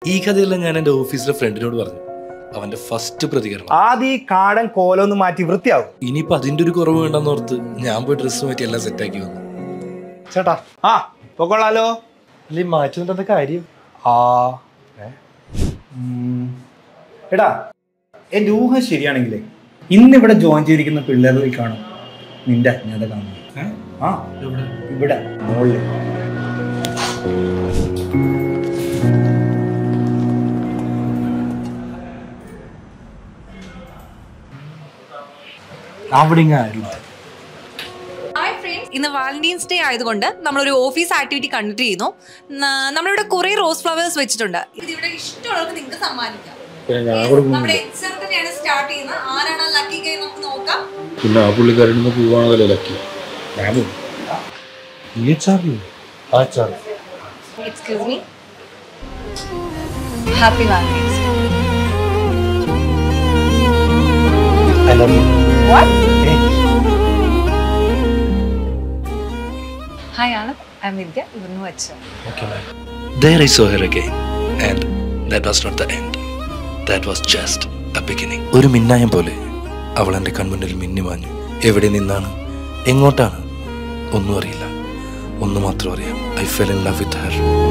ഈ കഥയെല്ലാം ഞാൻ എൻ്റെ ഓഫീസിലെ ഫ്രണ്ടിനോട് പറഞ്ഞു അവന്റെ ഫസ്റ്റ് പ്രതികരണം ആദ്യം ഈ കാടൻ കോലൊന്ന് മാറ്റി വൃത്തിയാവും ഇനിയിപ്പോ അതിന്റെ ഒരു കുറവ് വേണ്ടെന്ന് ഓർത്ത് ഞാൻ പോയി ഡ്രസ്സ് മാറ്റി എല്ലാം സെറ്റാക്കി വന്നു ചേട്ടാ ആ പൊക്കോളാലോ അല്ലെ മാറ്റി എന്താ കാര്യം ആ ഏ? ഉം. എടാ എന്റെ ഊഹം ശരിയാണെങ്കിലേ ഇന്നിവിടെ ജോയിൻ ചെയ്തിരിക്കുന്ന പിള്ളേരിൽ കാണും നിന്റെ അജ്ഞാത കാണുന്നത് ആ ഇവിടെ മുകളിൽ അവിടെ ഇങ്ങ് ആരുമില്ല ഹായ് ഫ്രണ്ട്സ് ഇന്ന് വാലന്റൈൻസ് ഡേ ആയതുകൊണ്ട് നമ്മളൊരു ഓഫീസ് ആക്ടിവിറ്റി കണ്ടക്ട് ചെയ്യുന്നു ന- നമ്മളിവിടെ കുറെ റോസ് ഫ്ലവേഴ്സ് വെച്ചിട്ടുണ്ട് ഇത് ഇവിടെ ഇഷ്ടമുള്ളവർക്ക് നിങ്ങൾക്ക് സമ്മാനിക്കാം നമ്മുടെ എക്സാം തന്നെയാണ് സ്റ്റാർട്ട് ചെയ്യുന്നത് ആരാണ് ലക്കി കൈ നമുക്ക് നോക്കാം പിന്നെ ആ പുള്ളിക്കാരൻ പോവാണല്ലോ lucky excuse me happy Valentine's I love you hi Anand I'm Vidya ഇവിടുന്ന് വെച്ച് There I saw her again. And that was not the end. That was just a beginning. ഒരു മിന്നായം പോലെ അവൾ എൻ്റെ കൺമുന്നിൽ മിന്നിമാഞ്ഞു എവിടെ നിന്നാണ് എങ്ങോട്ടാണ് ഒന്നും അറിയില്ല ഒന്ന് മാത്രം അറിയാം I fell in love with Har